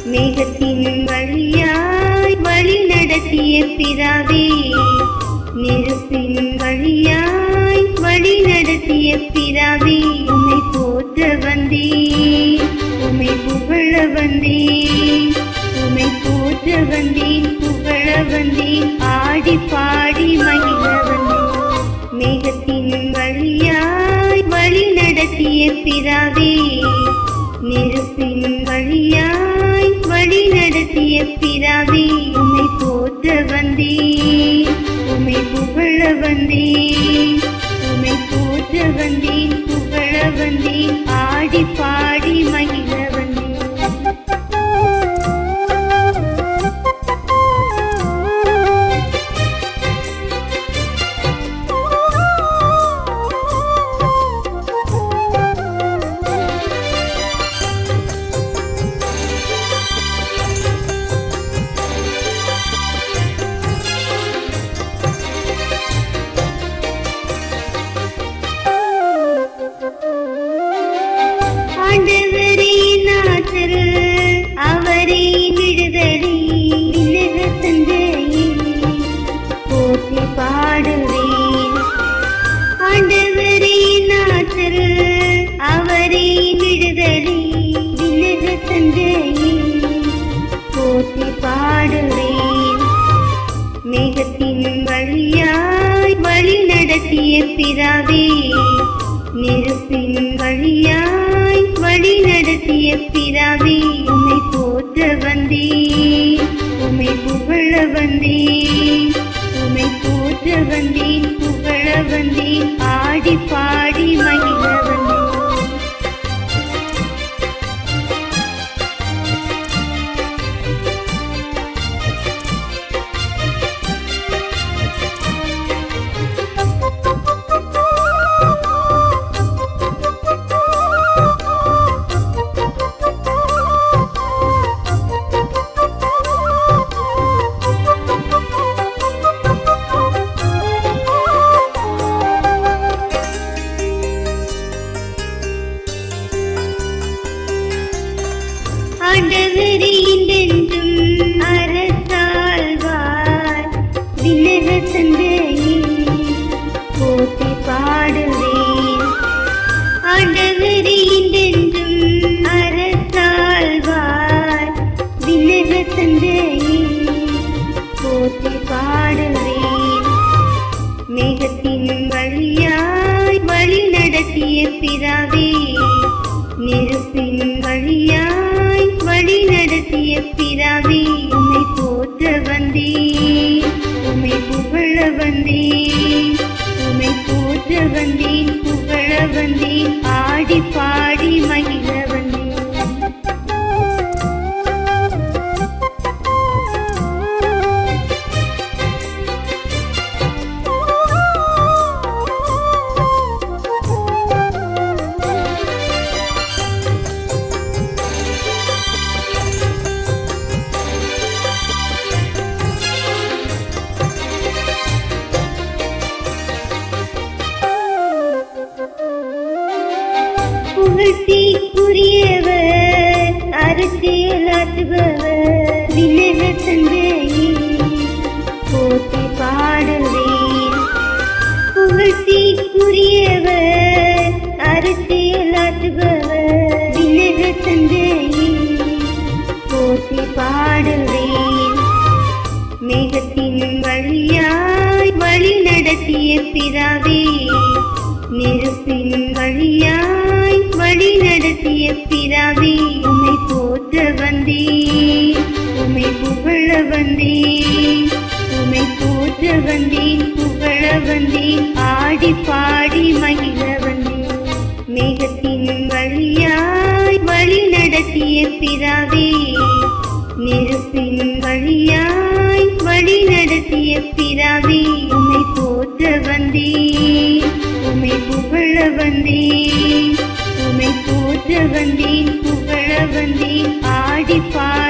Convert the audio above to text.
மேகத்தின் வழியாய் வழி நடத்திய பிதாவே நெருப்பின் வழியாய் வழி நடத்திய பிதாவே உமை போற்ற வந்தேன் உமை புகழ வந்தேன் உமை போற்ற வந்தேன் புகழ வந்தேன் ஆடி பாடி மகிழ வந்தேன் மேகத்தின் வழியாய் வழி நடத்திய பிதாவே நெருப்பின் வழியாய் வழி நடத்திய பிதாவே உமை போற்ற வந்தேன் உமை புகழ வந்தேன் உமை போற்ற வந்தேன் புகழ வந்தேன் ஆடி பாடி மகிழ வந்தேன் ஆண்டவரே நாதர் அவரே விடுதலை விலக தந்தையே போற்றி பாடுவேன் ஆண்டவரே நாதர் அவரே விடுதலை விலக தந்தையே போற்றி பாடுவேன் மேகத்தின் வழியாய் வழி நடத்திய பிதாவே நெருப்பின் வழியாய் வழி நடத்திய பிதாவே உமை போற்ற வந்தேன் உமை புகழ வந்தேன் உமை போற்ற வந்தேன் புகழ வந்தேன் ஆடி பாடி மகிழ வந்தேன் ஆண்டவரே என்றென்றும் அரசாழ்வார் விலக தந்தையே போற்றி பாடுவேன் ஆண்டவரே என்றென்றும் அரசாழ்வார் விலக தந்தையே போற்றி பாடுவேன் மேகத்தின் வழியாய் வழி நடத்திய பிதாவே நெருப்பின் வழியாய் வழி நடத்திய பிதாவே உமை போற்ற வந்தேன் உமை புகழ வந்தேன் உமை போற்ற வந்தேன் புகழ வந்தேன் ஆடி பாடி மகிழ வந்தேன் புகழ்ச்சிக்குரியவர் அரசியலாற்றுபவர் விலக தந்தையே போற்றி பாடுவேன் புகழ்ச்சிக்குரியவர் அரசியலாற்றுபவர் விலக தந்தையே போற்றி பாடுவேன் மேகத்தின் வழியாய் வழி நடத்திய பிதாவே நெருப்பின் வழியாய் வழி நடத்திய பிதாவே உமை போற்ற வந்தேன் உமை புகழ வந்தேன் உமை போற்ற வந்தேன் புகழ வந்தேன் ஆடி பாடி மகிழ வந்தேன் மேகத்தின் வழியாய் வழி நடத்திய பிதாவே நெருப்பின் வழியாய் வழி நடத்திய பிதாவே உமை போற்ற வந்தேன் உமை புகழ வந்தேன் உமை போற்ற வந்தேன் புகழ வந்தேன் ஆடி பாடி